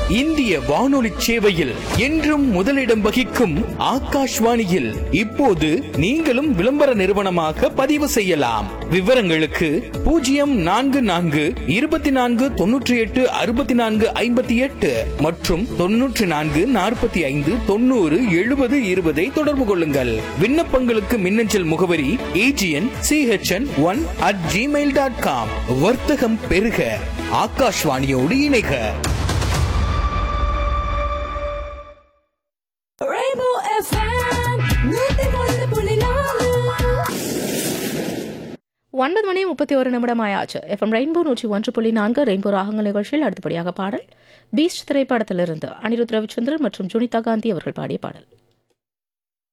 இந்திய வானொலி சேவையில் என்றும் முதலிடம் வகிக்கும் ஆகாஷ்வாணியில் இப்போது நீங்களும் விளம்பர நிறுவனமாக பதிவு செய்யலாம் விவரங்களுக்கு பூஜ்ஜியம் நான்கு நான்கு இருபத்தி நான்கு தொன்னூற்றி எட்டு அறுபத்தி நான்கு ஐம்பத்தி எட்டு மற்றும் தொன்னூற்றி நான்கு நாற்பத்தி ஐந்து தொண்ணூறு எழுபது இருபதை தொடர்பு கொள்ளுங்கள் விண்ணப்பங்களுக்கு மின்னஞ்சல் முகவரி AGN CHN one at Gmail dot com வர்த்தகம் பெருக ஆகாஷ்வாணியோடு இணைக Rainbow FM, நூத்தி ஒன்று புள்ளி நாலு. ஒன்பது மணி முப்பத்தி ஒரு நிமிடம் ஆயாச்சு எஃப்எம் ரெயின்போ நூற்றி ஒன்று புள்ளி நான்கு ரெயின்போ ராகங்கள் நிகழ்ச்சியில் அடுத்தபடியாக பாடல் பீஸ்ட் திரைப்படத்திலிருந்து அனிருத் ரவிச்சந்திரன் மற்றும் ஜுனிதா காந்தி அவர்கள் பாடிய பாடல்